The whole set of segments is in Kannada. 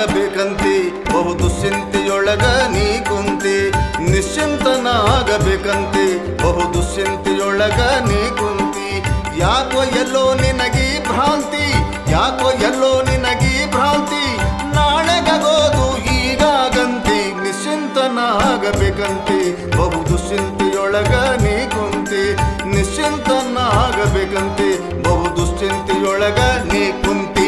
ನಿಶ್ಚಿಂತನಾಗಬೇಕಂತಿ ಬಹು ದುಶ್ಚಿಂತೆಯೊಳಗ ನೀ ಕುಂತಿ ನಿಶ್ಚಿಂತನಾಗಬೇಕಂತಿ ಬಹು ದುಶ್ಚಿಂತೆಯೊಳಗ ನೀ ಕುಂತಿ ಯಾಕೋ ಎಲ್ಲೋ ನಿನಗೀ ಭ್ರಾಂತಿ ಯಾಕೋ ಎಲ್ಲೋ ನಿನಗೀ ಭ್ರಾಂತಿ ನಾಳೆಗಗೋದು ಈಗಾಗಂತಿ ನಿಶ್ಚಿಂತನಾಗಬೇಕಂತಿ ಬಹು ದುಶ್ಚಿಂತೆಯೊಳಗ ನೀ ಕುಂತಿ ನಿಶ್ಚಿಂತನಾಗಬೇಕಂತಿ ಬಹು ದುಶ್ಚಿಂತೆಯೊಳಗ ನೀ ಕುಂತಿ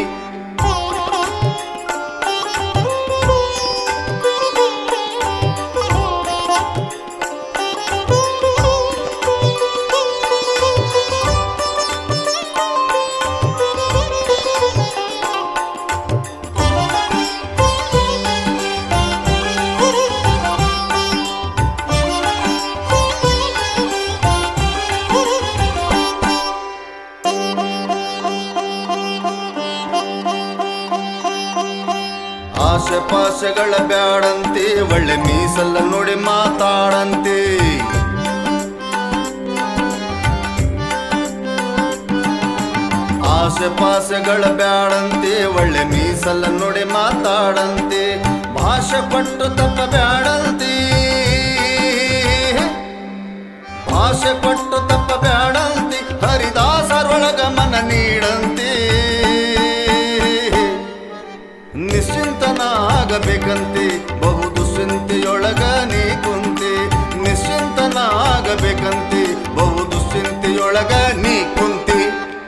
ಆಸೆ ಪಾಸೆಗಳ ಬ್ಯಾಡಂತೆ ಒಳ್ಳೆ ಮೀಸಲ್ಲ ನೋಡಿ ಮಾತಾಡಂತೆ ಆಸೆ ಪಾಸೆಗಳ ಬ್ಯಾಡಂತೆ ಒಳ್ಳೆ ಮೀಸಲ್ಲ ನೋಡಿ ಮಾತಾಡಂತೆ ಭಾಷೆ ಪಟ್ಟು ತಪ್ಪ ಬ್ಯಾಡಂತೆ ಭಾಷೆ ಪಟ್ಟು ತಪ್ಪ ಬ್ಯಾಡಂತೆ ಹರಿದಾಸರೊಳಗ ಮನ ನೀಡಂತೆ ನಿಶ್ಚಿಂತನಾಗಬೇಕಂತೆ ಬಹು ದುಶ್ಚಿಂತೆಯೊಳಗ ನೀ ಕುಂತೆ ನಿಶ್ಚಿಂತನಾಗಬೇಕಂತೆ ಬಹು ದುಶ್ಚಿಂತೆಯೊಳಗ ನೀ ಕುಂತಿ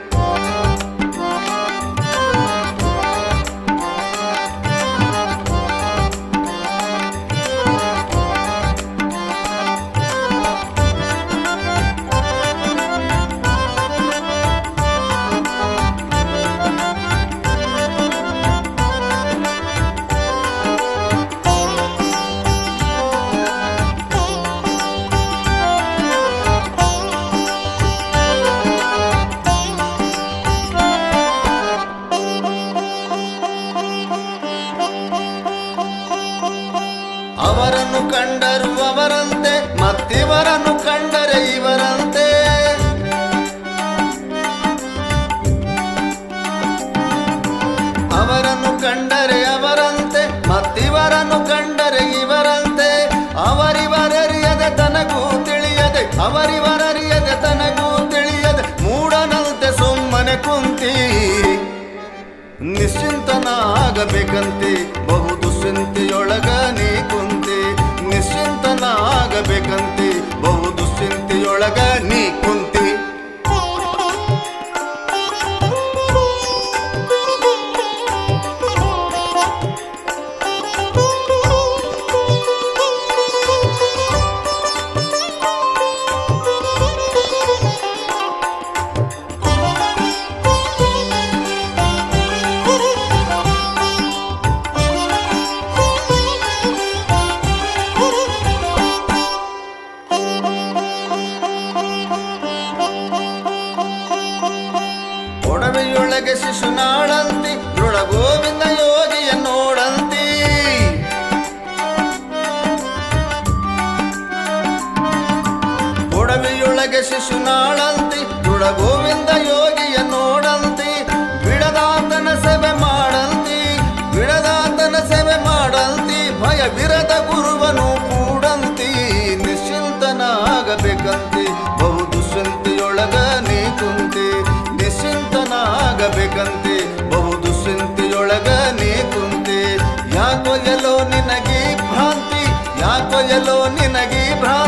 ಅವರನ್ನು ಕಂಡರು ಅವರಂತೆ ಮತ್ತಿವರನ್ನು ಕಂಡರೆ ಇವರಂತೆ ಅವರನ್ನು ಕಂಡರೆ ಅವರಂತೆ ಮತ್ತಿವರನ್ನು ಕಂಡರೆ ಇವರಂತೆ ಅವರಿವರರಿಯದೆ ತನಗೂ ತಿಳಿಯದೆ ಅವರಿವರರಿಯದೆ ತನಗೂ ತಿಳಿಯದೆ ಮೂಡನಂತೆ ಸುಮ್ಮನೆ ಕುಂತಿ ನಿಶ್ಚಿಂತನಾಗಬೇಕಂತೆ ಬಹು ದುಶ್ಚಿಂತೆಯೊಳಗ ನೀ ಕುಂತಿ ನಿಶ್ಚಿಂತನಾಗಬೇಕಂತೆ ಬಹು ದುಶ್ಚಿಂತೆಯೊಳಗ ನೀ ಕುಂತಿ ಒಡವೆಯೊಳಗೆ ಶಿಶುನಾಳಂತಿ ದೃಢ ಗೋವಿಂದ ಯೋಗಿಯ ನೋಡಂತಿ ಒಡವೆಯೊಳಗೆ ಶಿಶುನಾಳಂತಿ ದೃಢ ಗೋವಿಂದ ಯೋಗಿಯ ನೋಡಂತಿ ಬಿಡದಾತನ ಸೇವೆ ಮಾಡಂತಿ ಬಿಡದಾತನ ಸೇವೆ ಮಾಡಂತಿ ಭಯವಿರದ ಗುರುವನು ಕೂಡಂತಿ ನಿಶ್ಚಿಂತನಾಗಬೇಕಂತಿ ಬಹು ದುಶ್ಚಿಂತೆಯೊಳಗ ನೀ ಕುಂತಿ ನಿಶ್ಚಿಂತನಾಗಬೇಕಂತಿ ಬಹು ದುಶ್ಚಿಂತೆಯೊಳಗ ನೀ ಕುಂತಿ ಯಾಕೋ ಎಲ್ಲೋ ನಿನಗೀ ಭ್ರಾಂತಿ ಯಾಕೋ ಎಲ್ಲೋ ನಿನಗೀ ಭ್ರಾಂತಿ